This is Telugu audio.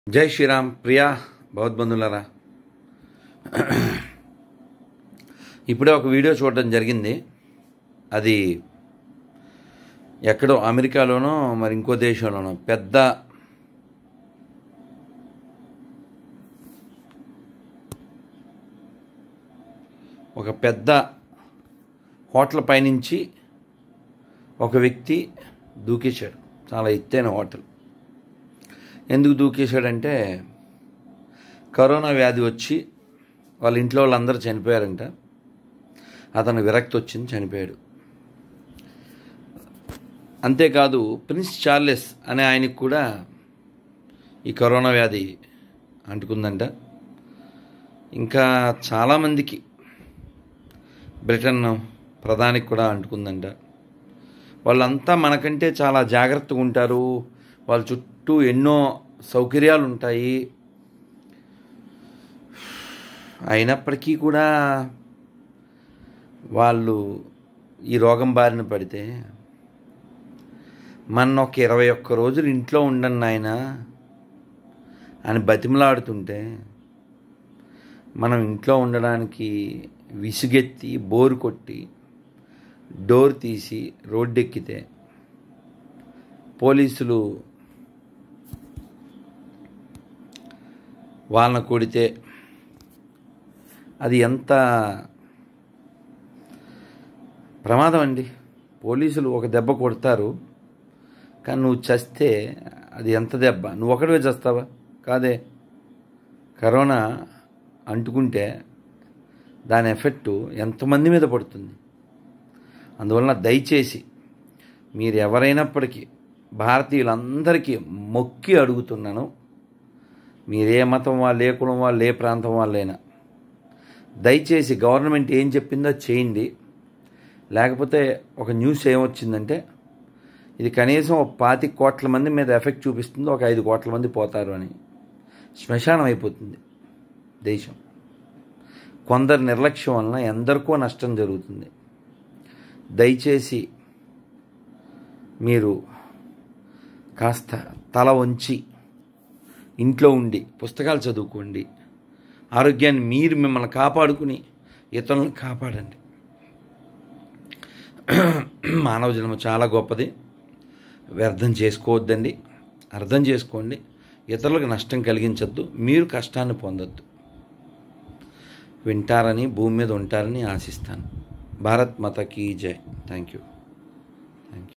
జై శ్రీరామ్ ప్రియా భగవద్బంధులరా ఇప్పుడే ఒక వీడియో చూడడం జరిగింది అది ఎక్కడో అమెరికాలోనో మరి ఇంకో దేశంలోనో పెద్ద ఒక పెద్ద హోటల్ పైనుంచి ఒక వ్యక్తి దూకేశాడు చాలా ఎత్తైన హోటల్ ఎందుకు దూకేశాడంటే కరోనా వ్యాధి వచ్చి వాళ్ళ ఇంట్లో వాళ్ళందరూ చనిపోయారంట అతను విరక్తి వచ్చింది చనిపోయాడు అంతేకాదు ప్రిన్స్ చార్లెస్ అనే ఆయనకు కూడా ఈ కరోనా వ్యాధి అంటుకుందంట ఇంకా చాలామందికి బ్రిటన్ ప్రధానికి కూడా అంటుకుందంట వాళ్ళంతా మనకంటే చాలా జాగ్రత్తగా ఉంటారు వాళ్ళ చుట్టూ ఎన్నో సౌకర్యాలు ఉంటాయి అయినప్పటికీ కూడా వాళ్ళు ఈ రోగం బారిన పడితే మన ఒక ఇరవై ఒక్క రోజులు ఇంట్లో ఉండండి ఆయన అని బతిమలాడుతుంటే మనం ఇంట్లో ఉండడానికి విసుగెత్తి బోరు కొట్టి డోర్ తీసి రోడ్డెక్కితే పోలీసులు వాళ్ళని కొడితే అది ఎంత ప్రమాదం అండి పోలీసులు ఒక దెబ్బ కొడతారు కానీ నువ్వు చస్తే అది ఎంత దెబ్బ నువ్వు ఒకటివే చస్తావా కాదే కరోనా అంటుకుంటే దాని ఎఫెక్టు ఎంతమంది మీద పడుతుంది అందువలన దయచేసి మీరు ఎవరైనప్పటికీ భారతీయులందరికీ మొక్కి అడుగుతున్నాను మీరే మతం వాళ్ళు ఏ కులం వాళ్ళు ఏ ప్రాంతం వాళ్ళైనా దయచేసి గవర్నమెంట్ ఏం చెప్పిందో చేయండి లేకపోతే ఒక న్యూస్ ఏమొచ్చిందంటే ఇది కనీసం ఒక పాతి కోట్ల మంది మీద ఎఫెక్ట్ చూపిస్తుంది ఒక ఐదు కోట్ల మంది పోతారు అని శ్మశానం అయిపోతుంది దేశం కొందరు నిర్లక్ష్యం వలన ఎందరికో నష్టం జరుగుతుంది దయచేసి మీరు కాస్త తల వంచి ఇంట్లో ఉండి పుస్తకాలు చదువుకోండి ఆరోగ్యాన్ని మీరు మిమ్మల్ని కాపాడుకుని ఇతరులను కాపాడండి మానవ జన్మ చాలా గొప్పది వ్యర్థం చేసుకోవద్దండి అర్థం చేసుకోండి ఇతరులకు నష్టం కలిగించద్దు మీరు కష్టాన్ని పొందొద్దు వింటారని భూమి మీద ఉంటారని ఆశిస్తాను భారత్ మాత కీ జై థ్యాంక్ యూ